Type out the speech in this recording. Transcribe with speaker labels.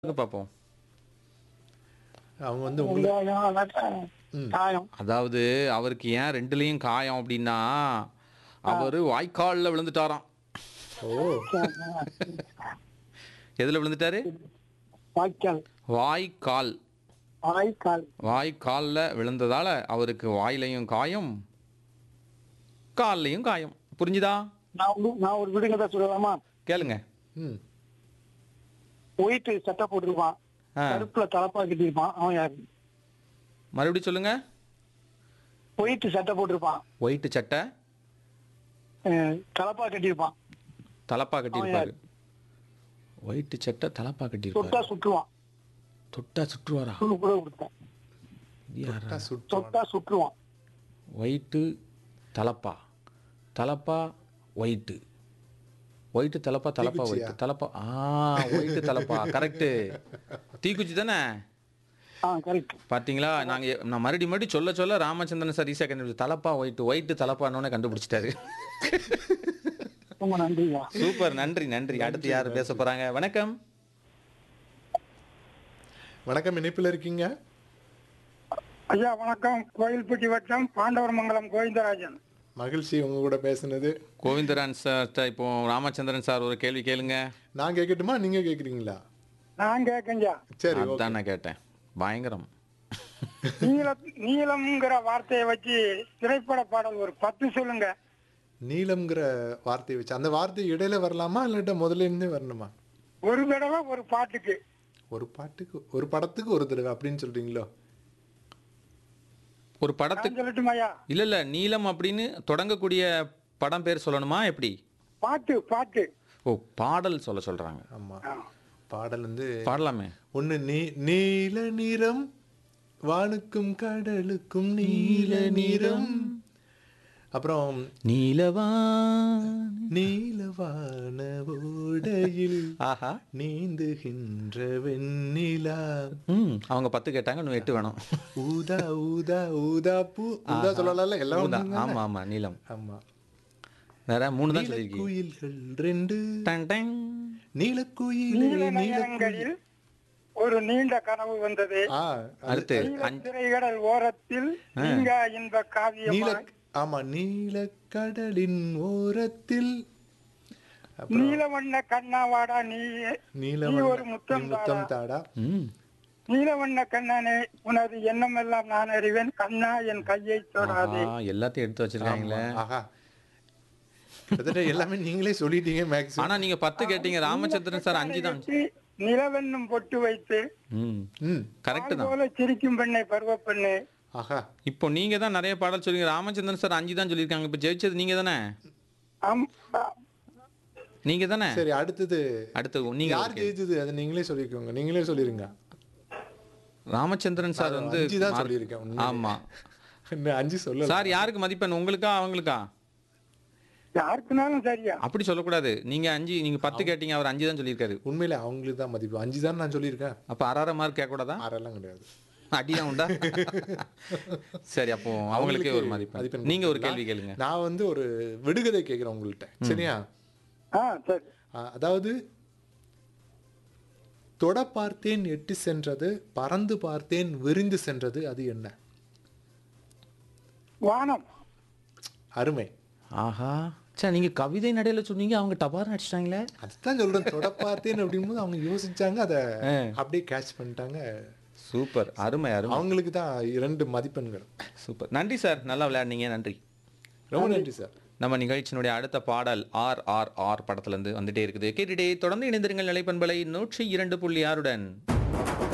Speaker 1: சொல்லுங்க பார்ப்போம்
Speaker 2: அவங்க வந்து உங்களுக்கு
Speaker 3: வெங்காயம் நட்ட- காயம்
Speaker 1: அதாவது அவருக்கு ஏன் ரெண்டுலயும் காயம் அப்படின்னா அவரு வாய்க்கால்ல விழுந்துட்டாராம்
Speaker 2: ஓ
Speaker 1: எதுல விழுந்துட்டாரு
Speaker 3: வாய்க்கால்
Speaker 1: வாய்க்கால்
Speaker 3: வாய்க்கால்
Speaker 1: வாய்க்கால்ல விழுந்ததால அவருக்கு வாயிலையும் காயம் கால்லையும் காயம் புரிஞ்சுதா
Speaker 3: நான் ஒரு- நான் ஒரு விடுங்க தான் சொல்லலாமா
Speaker 1: கேளுங்க
Speaker 2: ம்
Speaker 3: ஒயிட் சட்டை போட்டிருப்பான்
Speaker 1: ஆ,
Speaker 3: கருப்புல தலப்பா கட்டியிருப்பான் அவன் யாரு
Speaker 1: மறுபடியும் சொல்லுங்க
Speaker 3: ஒயிட் சட்டை போட்டிருப்பான்
Speaker 1: ஒயிட் சட்டை
Speaker 3: அஹ், தலப்பா கட்டியிருப்பான்
Speaker 1: தலப்பா கட்டியிருப்பாரு ஒயிட் சட்டை தலப்பா
Speaker 3: தொட்டா
Speaker 1: கட்டியிருப்பாரு
Speaker 3: சுற்றுவான்
Speaker 1: தொட்டா சுற்றுவாரா
Speaker 3: துணி கூட கொடுத்தேன்
Speaker 1: இது யாரா?
Speaker 2: கரெக்டா சுட்டு
Speaker 3: தொட்டா சுற்றுவான்
Speaker 1: ஒயிட்டு தலப்பா தலப்பா ஒயிட்டு ஒயிட்டு தலப்பா தலப்பா
Speaker 2: தீக்குச்சியா?
Speaker 1: ஒயிட்டு தலப்பா ஆ ஒயிட்டு தலப்பா கரெக்டு தீக்குச்சி தானே
Speaker 3: ஆ கரெக்ட்
Speaker 1: பாத்தீங்களா நாங்க எ- நான் மறுபடியும் மறுபடியும் சொல்ல சொல்ல ராமச்சந்திரன் சார் ஈஸியாக கண்டுபிடிச்சு தலப்பா ஒயிட்டு ஒயிட்டு தலப்பான்னு கண்டுபிடிச்சிட்டாரு
Speaker 3: ரொம்ப நன்றியா
Speaker 1: சூப்பர் நன்றி நன்றி அடுத்து யார் பேச போறாங்க வணக்கம்
Speaker 2: வணக்கம் இணைப்பில் இருக்கீங்க
Speaker 3: ஐயா வணக்கம் கோயில்பட்டி வட்டம் பாண்டவரமங்கலம் கோவிந்தராஜன்
Speaker 2: மகிழ்ச்சி உங்க கூட பேசுனது
Speaker 1: கோவிந்தரான் சார் இப்போ ராமச்சந்திரன் சார் ஒரு கேள்வி கேளுங்க
Speaker 2: நான் கேட்கட்டுமா நீங்க கேக்குறீங்களா
Speaker 3: நான் கேட்கஞ்சா
Speaker 2: சரி ஓகே
Speaker 1: அதான் நான் கேட்டேன் பயங்கரம்
Speaker 3: நீல நீளம்ங்கிற வார்த்தையை வச்சு திரைப்பட பாடல் ஒரு பத்து சொல்லுங்க
Speaker 2: நீலம்ங்கிற வார்த்தையை வச்சு அந்த வார்த்தை இடையில வரலாமா இல்லாட்டா முதல்ல இருந்தே வரணுமா
Speaker 3: ஒரு தடவை ஒரு பாட்டுக்கு
Speaker 2: ஒரு பாட்டுக்கு ஒரு படத்துக்கு ஒரு தடவை அப்படின்னு சொல்றீங்களோ
Speaker 1: ஒரு படத்துக்கு
Speaker 3: நான் சொல்லட்டுமாய்யா
Speaker 1: இல்ல இல்ல நீலம் அப்படின்னு தொடங்கக்கூடிய படம் பேர் சொல்லணுமா எப்படி
Speaker 3: பாட்டு பாட்டு
Speaker 1: ஓ பாடல் சொல்ல சொல்றாங்க
Speaker 2: ஆமா பாடல் வந்து
Speaker 1: பாடலாமே
Speaker 2: ஒண்ணு நீ நீல நிறம் வானுக்கும் கடலுக்கும் நீல நிறம் அப்புறம்
Speaker 1: நீலவா
Speaker 2: நீலவான ஓடையில்
Speaker 1: ஆஹா
Speaker 2: நீந்துகின்ற வெண்ணிலா
Speaker 1: ம் அவங்க பத்து கேட்டாங்க இன்னும் எட்டு வேணும்
Speaker 2: ஊதா ஊதா ஊதா பூ ஊதா சொல்லலாம்ல எல்லாம்
Speaker 1: ஊதா.
Speaker 2: ஒண்ணுதானே?
Speaker 1: ஆமா ஆமா நீலம்
Speaker 2: ஆமா
Speaker 1: வேற மூணு தான் சொல்லியிருக்கீங்க
Speaker 2: குயில்கள் ரெண்டு
Speaker 1: டன் டன்.
Speaker 2: நீலக்குயிலே
Speaker 3: நீல
Speaker 2: நீலக்குயில்
Speaker 3: நயனங்களில் ஒரு நீண்ட கனவு வந்தது
Speaker 2: ஆ
Speaker 1: அடுத்து
Speaker 3: நீல
Speaker 1: அஞ்சு
Speaker 3: திரைகடல் ஓரத்தில் நீங்க இன்ப காவியம்
Speaker 2: நீல ஆமா நீலக்கடலின் ஓரத்தில்
Speaker 3: நீல வண்ண கண்ணாவாடா நீ
Speaker 2: நீல
Speaker 3: நீ ஒரு முத்தம்
Speaker 2: முத்தம் தாடா
Speaker 1: ம்
Speaker 3: நீல வண்ண கண்ணனே உனது எண்ணமெல்லாம் நான் அறிவேன் கண்ணா என் கையை தொடாதே
Speaker 1: ஆஹா, எல்லாத்தையும் எடுத்து வச்சிருக்காங்களே
Speaker 2: ஆஹா கிட்டத்தட்ட எல்லாமே நீங்களே சொல்லிட்டீங்க மேக்ஸிமம்
Speaker 1: ஆனா நீங்க பத்து கேட்டீங்க ராமச்சந்திரன் சார் அஞ்சு தான்
Speaker 3: வெட்டி, நிலவென்னும் பொட்டு வைத்து
Speaker 1: ம்
Speaker 2: ம்
Speaker 1: கரெக்ட் தான்
Speaker 3: போல சிரிக்கும் பெண்ணை பருவ பெண்ணு
Speaker 2: ஆஹா
Speaker 1: இப்போ நீங்க தான் நிறைய பாடல் சொல்றீங்க ராமச்சந்திரன் சார் அஞ்சு தான் சொல்லியிருக்காங்க இப்போ ஜெயிச்சது நீங்க தானே
Speaker 3: அம்
Speaker 1: நீங்க தானே
Speaker 2: சரி அடுத்தது
Speaker 1: அடுத்து நீங்க
Speaker 2: யார் ஜெயிச்சது அதை நீங்களே சொல்லிக்கோங்க நீங்களே சொல்லிருங்க
Speaker 1: ராமச்சந்திரன் சார் வந்து
Speaker 2: அஞ்சு தான்
Speaker 1: மார்க்-
Speaker 2: சொல்லியிருக்கேன் உண்மையிலே.
Speaker 1: ஆமா
Speaker 2: இன்னும் அஞ்சு சொல்லல
Speaker 1: சார் யாருக்கு மதிப்பெண் உங்களுக்கா அவங்களுக்கா
Speaker 3: யாருக்குனாலும் சரியா
Speaker 1: அப்படி சொல்லக்கூடாது நீங்க அஞ்சு நீங்க பத்து கேட்டீங்க அவர் அஞ்சு தான் சொல்லியிருக்காரு
Speaker 2: உண்மையில அவங்களுக்கு தான் மதிப்பு அஞ்சு தான் நான் சொல்லியிருக்கேன்
Speaker 1: அப்ப அரை மார்க் கேட்கக்கூடாதா
Speaker 2: ஆறெல்லாம் கிடையாது
Speaker 1: அடிதான் உண்டா சரி அப்போ அவங்களுக்கே ஒரு மதிப்பெண்
Speaker 2: மதிப்பெண்
Speaker 1: நீங்க ஒரு கேள்வி கேளுங்க
Speaker 2: நான் வந்து ஒரு விடுகதை கேட்கிறேன் உங்கள்கிட்ட சரியா
Speaker 3: ஆ சரி
Speaker 2: ஆ, அதாவது தொட பார்த்தேன் எட்டி சென்றது பறந்து பார்த்தேன் விரிந்து சென்றது அது என்ன
Speaker 3: வானம்
Speaker 2: அருமை
Speaker 1: ஆஹா சரி நீங்க கவிதை நடையில சொன்னீங்க அவங்க டபார் அடிச்சிட்டாங்களே
Speaker 2: அதுதான் சொல்றேன் தொட பார்த்தேன் அப்படிங்கும்போது அவங்க யோசிச்சாங்க அதை
Speaker 1: ஆ.
Speaker 2: அப்படியே கேட்ச் பண்ணிட்டாங்க
Speaker 1: சூப்பர் அருமை அருமை
Speaker 2: அவங்களுக்கு தான் இரண்டு மதிப்பெண்கள்
Speaker 1: சூப்பர் நன்றி சார் நல்லா விளையாடுனீங்க நன்றி
Speaker 2: ரொம்ப நன்றி சார்
Speaker 1: நம்ம நிகழ்ச்சியினுடைய அடுத்த பாடல் ஆர் ஆர் ஆர் படத்துல இருந்து வந்துட்டே இருக்குது கேட்டுட்டே தொடர்ந்து இணைந்திருங்கள் நிலைப்பண்பலை நூற்றி இரண்டு புள்ளி ஆறுடன்